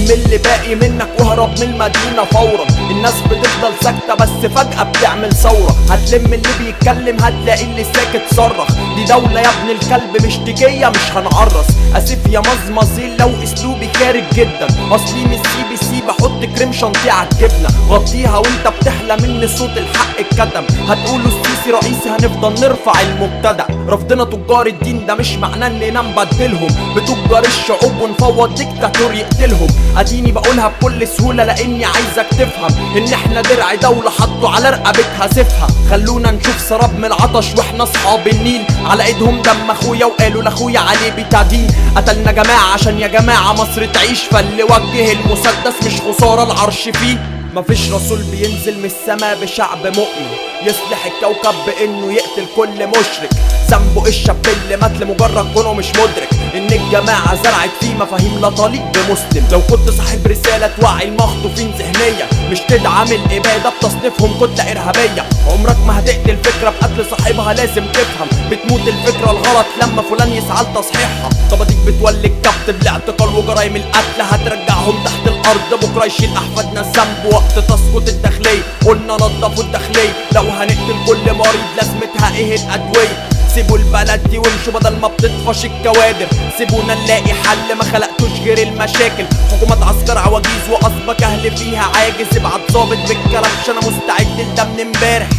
لم اللي باقي منك واهرب من المدينة فورا الناس بتفضل ساكتة بس فجأة بتعمل ثورة هتلم اللي بيتكلم هتلاقي اللي ساكت صرخ دي دولة يا ابن الكلب مش تجية مش هنعرس اسف يا مزمزين لو اسلوبي خارج جدا اصلي مش سي بي سي بحط كريم شانتيه على الجبنة غطيها وانت بتحلم ان صوت الحق اتكتم هتقولوا السيسي رئيسي هنفضل نرفع المبتدأ رفضنا تجار الدين ده مش معناه اننا نبدلهم بتجار الشعوب ونفوض ديكتاتور يقتلهم اديني بقولها بكل سهولة لاني عايزك تفهم ان احنا درع دولة حطوا على رقبتها سيفها خلونا نشوف سراب من العطش واحنا اصحاب النيل على ايدهم دم اخويا وقالوا لاخويا عليه بتعدين قتلنا جماعة عشان يا جماعة مصر تعيش فاللي وجه المسدس مش خسارة العرش فيه مفيش رسول بينزل من السما بشعب مؤمن يصلح الكوكب بانه يقتل كل مشرك ذنبه الشاب اللي مات لمجرد كونه مش مدرك ان الجماعة زرعت فيه مفاهيم لا تليق بمسلم لو كنت صاحب رسالة توعي المخطوفين ذهنيا مش تدعم الابادة بتصنيفهم كتلة ارهابية عمرك ما هتقتل فكرة بقتل صاحبها لازم تفهم بتموت الفكرة الغلط لما فلان يسعى لتصحيحها طب اديك بتولي الكبت بالاعتقال وجرايم القتل هترجعهم تحت الارض بكره يشيل احفادنا الذنب وقت تسقط الداخلية قلنا نضفوا الداخلية لو هنقتل كل مريض لازمتها ايه الادوية سيبوا البلد دي وامشوا بدل ما بتطفش الكوادر سيبونا نلاقي حل ما خلقتوش غير المشاكل حكومة عسكر عواجيز واصبك اهل فيها عاجز ابعت ظابط بالكلبش انا مستعد لده من امبارح